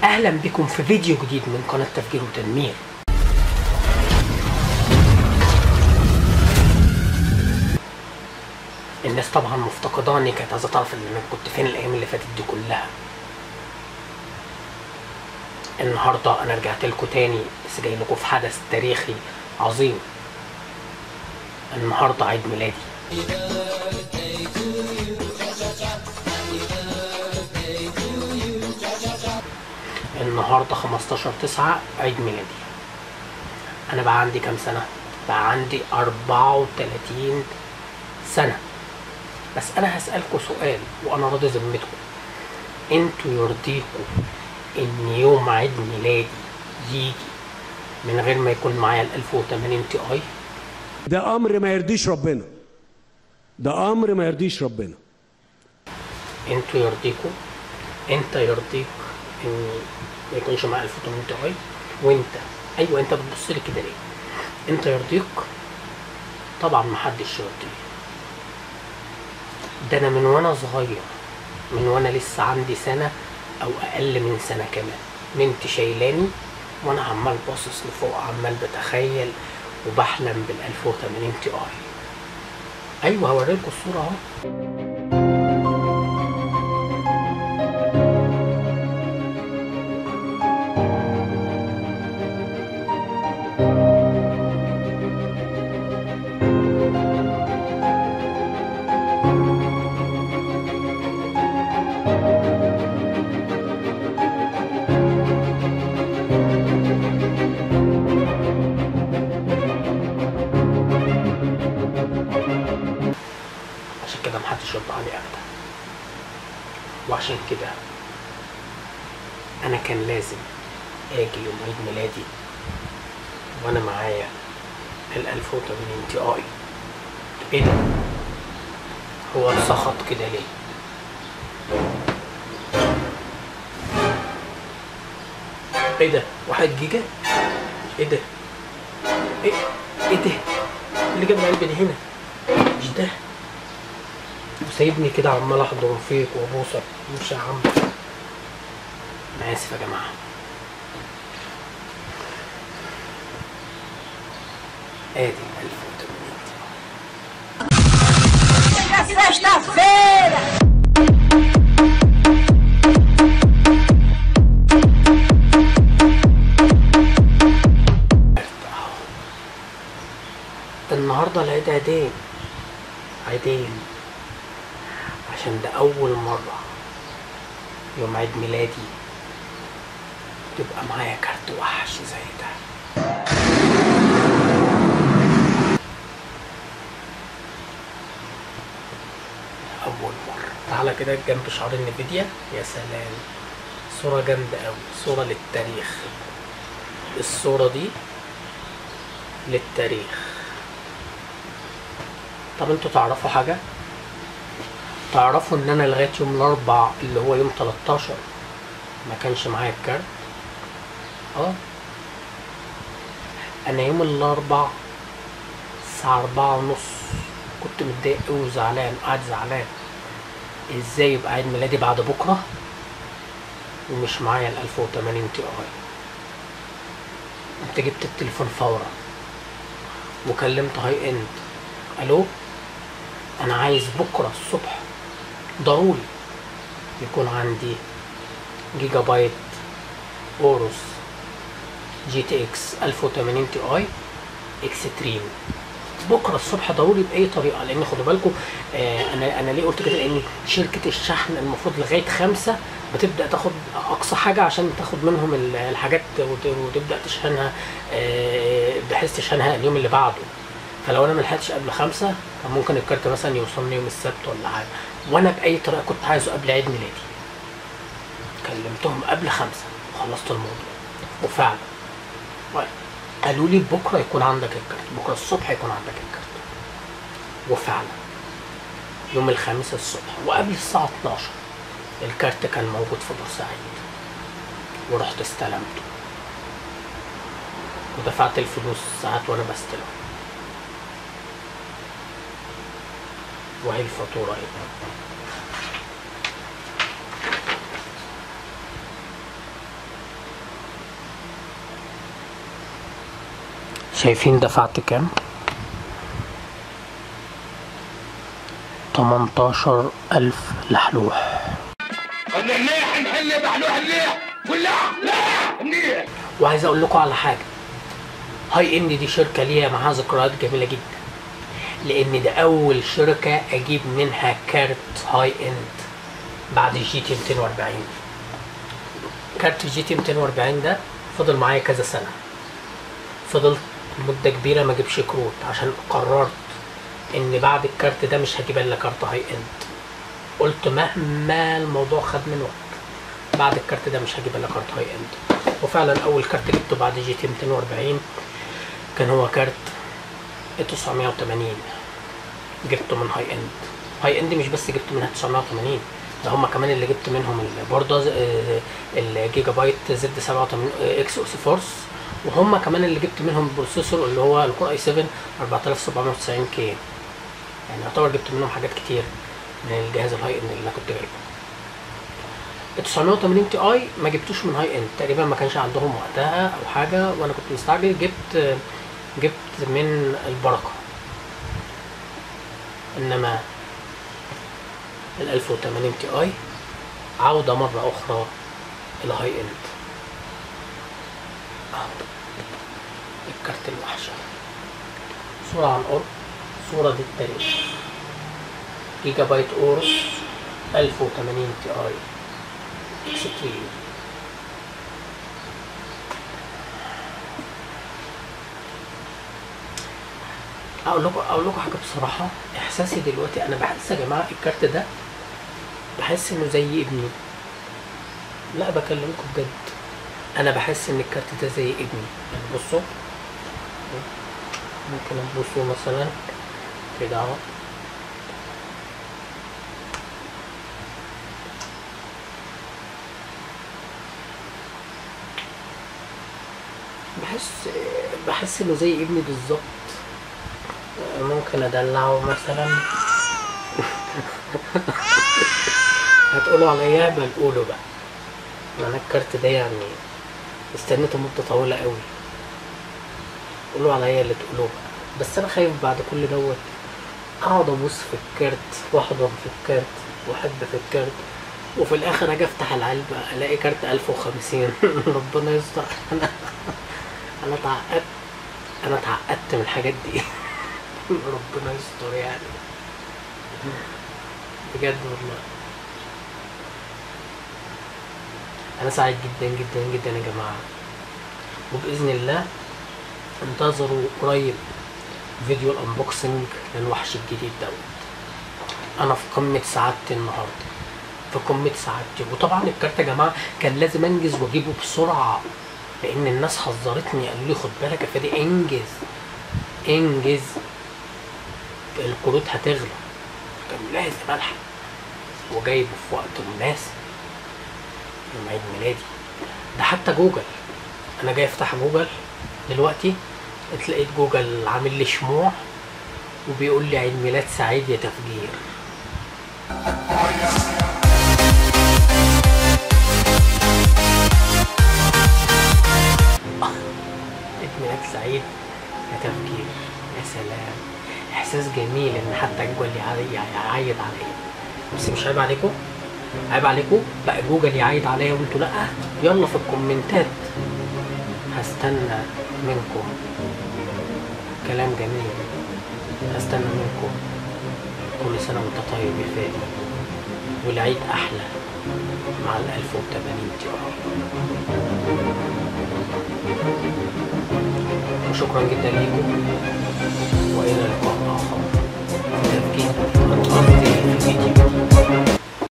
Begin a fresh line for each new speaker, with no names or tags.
اهلا بكم في فيديو جديد من قناه تفجير وتنمير الناس طبعا مفتقداني كانت عايزه تعرف ان انا كنت فين الايام اللي فاتت دي كلها النهارده انا رجعت لكم تاني بس جاي لكم في حدث تاريخي عظيم النهارده عيد ميلادي النهارده 15 9 عيد ميلادي انا بقى عندي كام سنه بقى عندي 34 سنه بس انا هسالكوا سؤال وانا راضي ذمتكم انتوا يرضيكوا ان يوم عيد ميلادي يجي من غير ما يكون معايا ال 1080 تي اي
ده امر ما يرضيش ربنا ده امر ما يرضيش ربنا
انتوا يرضيكوا انت يرضيك ان ما يكونش معايا 1080 تي اي وانت ايوه انت بتبص لي كده ليه انت يرضيك طبعا محدش يرضيه ده انا من وانا صغير من وانا لسه عندي سنه او اقل من سنه كمان نمت شايلاني وانا عمال باصص لفوق عمال بتخيل وبحلم بال 1080 تي اي ايوه هوريلكوا الصوره اهو عشان كده محدش يرضى عليه ابدا وعشان كده انا كان لازم اجي يوم عيد ميلادي وانا معايا ال 1080 تي اي ايه ده هو سخط كده ليه ايه ده واحد جيجا ايه ده ايه ايه ده اللي جاب العلبه دي هنا مش ده وسايبني كده عمال احضن فيك وابوسك مش يا عم انا اسف يا جماعه ادي ال 1080
É sexta-feira!
ده النهارده العيد عيدين عيدين عشان ده أول مرة يوم عيد ميلادي تبقى معايا كارت وحش زي ده أول مرة تعالى كده جنب شعار النفيديا يا سلام صورة جامدة أوي صورة للتاريخ الصورة دي للتاريخ طب انتوا تعرفوا حاجة؟ تعرفوا ان انا لغاية يوم الاربع اللي هو يوم 13 ما كانش معايا الكارت اه انا يوم الاربع الساعة اربعة ونص كنت متضايق اوي وزعلان قاعد زعلان ازاي يبقى عيد ميلادي بعد بكرة ومش معايا ال 1080 تي اي قمت جبت التليفون فورا وكلمت هاي اند الو انا عايز بكره الصبح ضروري يكون عندي جيجا بايت اوروس جي تي اكس 1080 تي اي اكستريم بكره الصبح ضروري باي طريقه لان خدوا بالكم آه انا انا ليه قلت كده لان شركه الشحن المفروض لغايه خمسة بتبدا تاخد اقصى حاجه عشان تاخد منهم ال- الحاجات وت- وتبدا تشحنها آه بحيث تشحنها اليوم اللي بعده فلو انا ما لحقتش قبل خمسة كان ممكن الكارت مثلا يوصلني يوم السبت ولا حاجه وانا باي طريقه كنت عايزه قبل عيد ميلادي كلمتهم قبل خمسة وخلصت الموضوع وفعلا قالوا لي بكره يكون عندك الكارت بكره الصبح يكون عندك الكارت وفعلا يوم الخميس الصبح وقبل الساعه 12 الكارت كان موجود في بورسعيد ورحت استلمته ودفعت الفلوس ساعات وانا بستلم وهي الفاتورة اهي شايفين دفعت كام 18 ألف لحلوح
اللحليح نحل بحلوح الليح كلها لا منيح
وعايز اقول لكم على حاجه هاي اند دي شركه ليها معاها ذكريات جميله جدا لان ده اول شركه اجيب منها كارت هاي اند بعد الجي تي 240 كارت الجي تي 240 ده فضل معايا كذا سنه فضلت مده كبيره ما اجيبش كروت عشان قررت ان بعد الكارت ده مش هجيب الا كارت هاي اند قلت مهما الموضوع خد من وقت بعد الكارت ده مش هجيب الا كارت هاي اند وفعلا اول كارت جبته بعد جي تي 240 كان هو كارت 980 جبته من هاي اند هاي اند مش بس جبته منها 980 ده هم كمان اللي جبت منهم البوردة آه، الجيجا بايت زد 87 اكس اوس فورس وهم كمان اللي جبت منهم البروسيسور اللي هو الكور اي 7 4790 كي يعني يعتبر جبت منهم حاجات كتير من الجهاز الهاي اند اللي انا كنت جايبه ال 980 تي اي ما جبتوش من هاي اند تقريبا ما كانش عندهم وقتها او حاجه وانا كنت مستعجل جبت جبت من البركه انما ال 1080 تي اي عوده مره اخرى الى هاي اند أهو. الكارت الوحشه صوره عن قرب صوره دي التاريخ جيجا بايت اورس 1080 تي اي اكستريم اقول لكم اقول لكم حاجه بصراحه احساسي دلوقتي انا بحس يا جماعه الكارت ده بحس انه زي ابني لا بكلمكم بجد انا بحس ان الكارت ده زي ابني يعني بصوا ممكن تبصوا مثلا كده اهو بحس بحس انه زي ابني بالظبط ممكن ادلعه مثلا هتقولوا عليا بنقوله بقى انا الكارت ده يعني استنيته مدة طويلة قوي قولوا عليا اللي تقولوه بقى بس انا خايف بعد كل دوت اقعد ابص في الكارت واحضن في الكارت واحب في الكارت وفي الاخر اجي افتح العلبة الاقي كارت 1050 ربنا يستر انا انا اتعقدت انا اتعقدت من الحاجات دي ربنا يستر يعني بجد والله انا سعيد جدا جدا جدا يا جماعه وباذن الله انتظروا قريب فيديو الانبوكسنج للوحش الجديد دوت انا في قمه سعادتي النهارده في قمه سعادتي وطبعا الكارت يا جماعه كان لازم انجز واجيبه بسرعه لان الناس حذرتني قالوا لي خد بالك يا فادي انجز انجز الكروت هتغلى كان لازم الحق وجايبه في وقت مناسب يوم عيد ميلادي ده حتى جوجل انا جاي افتح جوجل دلوقتي اتلاقيت جوجل عامل لي شموع وبيقول لي عيد ميلاد سعيد يا تفجير عيد ميلاد سعيد يا تفجير يا سلام احساس جميل ان حتى جوجل يعي- يعيد عليا بس مش عيب عليكم عيب عليكم بقى جوجل يعيد عليا وانتوا لا يلا في الكومنتات هستنى منكم كلام جميل هستنى منكم كل سنة وانت طيب يا فادي والعيد أحلى مع ال 1080 تي وشكرا جدا ليكم وإلى لقاء آخر في تفكير قصدي في فيديو